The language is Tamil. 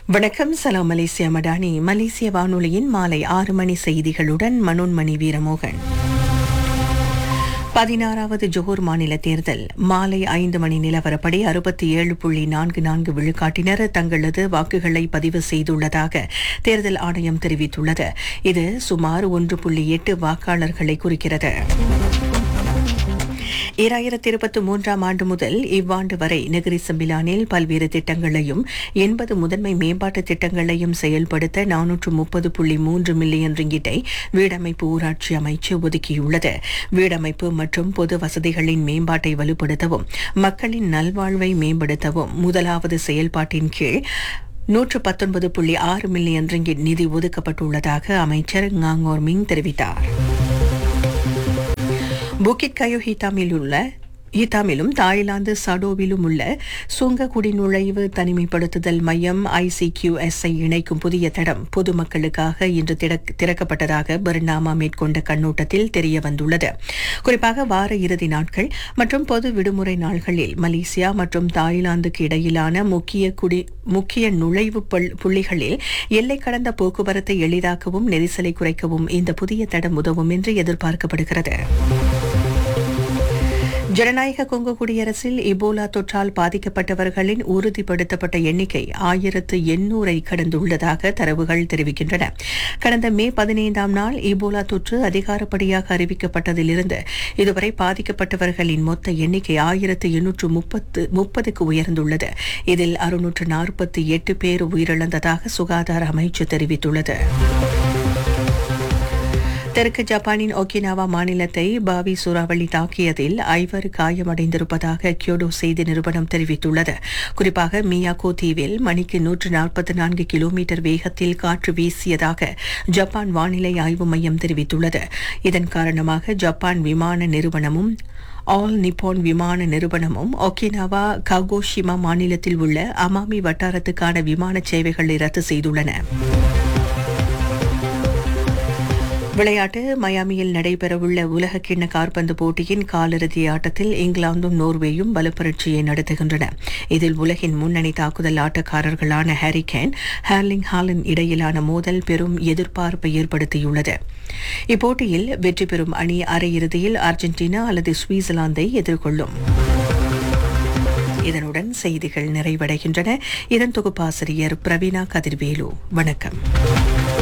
வணக்கம் சலாம் மலேசியா மடானி மலேசிய வானொலியின் மாலை ஆறு மணி செய்திகளுடன் மனோன்மணி வீரமோகன் பதினாறாவது ஜோஹர் மாநில தேர்தல் மாலை ஐந்து மணி நிலவரப்படி அறுபத்தி ஏழு புள்ளி நான்கு நான்கு விழுக்காட்டினர் தங்களது வாக்குகளை பதிவு செய்துள்ளதாக தேர்தல் ஆணையம் தெரிவித்துள்ளது இது சுமார் ஒன்று புள்ளி எட்டு வாக்காளர்களை குறிக்கிறது இராயிரத்தி இருபத்தி மூன்றாம் ஆண்டு முதல் இவ்வாண்டு வரை நெகிரி சம்பிலானில் பல்வேறு திட்டங்களையும் எண்பது முதன்மை மேம்பாட்டு திட்டங்களையும் செயல்படுத்த நானூற்று முப்பது புள்ளி மூன்று மில்லியன் ரிங்கிட்டை வீடமைப்பு ஊராட்சி அமைச்சு ஒதுக்கியுள்ளது வீடமைப்பு மற்றும் பொது வசதிகளின் மேம்பாட்டை வலுப்படுத்தவும் மக்களின் நல்வாழ்வை மேம்படுத்தவும் முதலாவது செயல்பாட்டின் கீழ் நூற்று பத்தொன்பது புள்ளி ஆறு மில்லியன் ரிங்கிட் நிதி ஒதுக்கப்பட்டுள்ளதாக அமைச்சர் ngangor மிங் தெரிவித்தார் புக்கிட் கயோ ஹிட்டாமில் உள்ள ஈத்தாமிலும் தாய்லாந்து சடோவிலும் உள்ள சுங்க குடிநுழைவு தனிமைப்படுத்துதல் மையம் ஐசிகியூஎஸ்ஐ இணைக்கும் புதிய தடம் பொதுமக்களுக்காக இன்று திறக்- திறக்கப்பட்டதாக பர்னாமா மேற்கொண்ட கண்ணோட்டத்தில் தெரிய வந்துள்ளது குறிப்பாக வார இறுதி நாட்கள் மற்றும் பொது விடுமுறை நாள்களில் மலேசியா மற்றும் தாய்லாந்துக்கு இடையிலான முக்கிய குடி முக்கிய நுழைவு புள்- புள்ளிகளில் எல்லை கடந்த போக்குவரத்தை எளிதாக்கவும் நெரிசலை குறைக்கவும் இந்த புதிய தடம் உதவும் என்று எதிர்பார்க்கப்படுகிறது ஜனநாயக கொங்கு குடியரசில் இபோலா தொற்றால் பாதிக்கப்பட்டவர்களின் உறுதிப்படுத்தப்பட்ட எண்ணிக்கை ஆயிரத்து எண்ணூரை கடந்துள்ளதாக தரவுகள் தெரிவிக்கின்றன கடந்த மே பதினைந்தாம் நாள் இபோலா தொற்று அதிகாரப்படியாக அறிவிக்கப்பட்டதிலிருந்து இதுவரை பாதிக்கப்பட்டவர்களின் மொத்த எண்ணிக்கை ஆயிரத்து எண்ணூற்று முப்பத்து முப்பதுக்கு உயர்ந்துள்ளது இதில் அறுநூற்று நாற்பத்தி எட்டு பேர் உயிரிழந்ததாக சுகாதார அமைச்சு தெரிவித்துள்ளது தெற்கு ஜப்பானின் ஒகினாவா மாநிலத்தை பாவி சூறாவளி தாக்கியதில் ஐவர் காயமடைந்திருப்பதாக கியோடோ செய்தி நிறுவனம் தெரிவித்துள்ளது குறிப்பாக மியாகோ தீவில் மணிக்கு நூற்று நாற்பத்தி நான்கு கிலோமீட்டர் வேகத்தில் காற்று வீசியதாக ஜப்பான் வானிலை ஆய்வு மையம் தெரிவித்துள்ளது இதன் காரணமாக ஜப்பான் விமான நிறுவனமும் ஆல் நிப்பான் விமான நிறுவனமும் ஒகினாவா ககோஷிமா மாநிலத்தில் உள்ள அமாமி வட்டாரத்துக்கான விமான சேவைகளை ரத்து செய்துள்ளன விளையாட்டு மயாமியில் நடைபெறவுள்ள உலக கிண்ண காற்பந்து போட்டியின் காலிறுதி ஆட்டத்தில் இங்கிலாந்தும் நோர்வேயும் பலப்பரட்சியை நடத்துகின்றன இதில் உலகின் முன்னணி தாக்குதல் ஆட்டக்காரர்களான ஹாரி கேன் ஹேர்லிங் ஹாலன் இடையிலான மோதல் பெரும் எதிர்பார்ப்பை ஏற்படுத்தியுள்ளது இப்போட்டியில் வெற்றி பெறும் அணி அரையிறுதியில் அர்ஜென்டினா அல்லது சுவிட்சர்லாந்தை எதிர்கொள்ளும் இதனுடன் செய்திகள் நிறைவடைகின்றன இதன் தொகுப்பாசிரியர் பிரவீனா கதிர்வேலு வணக்கம்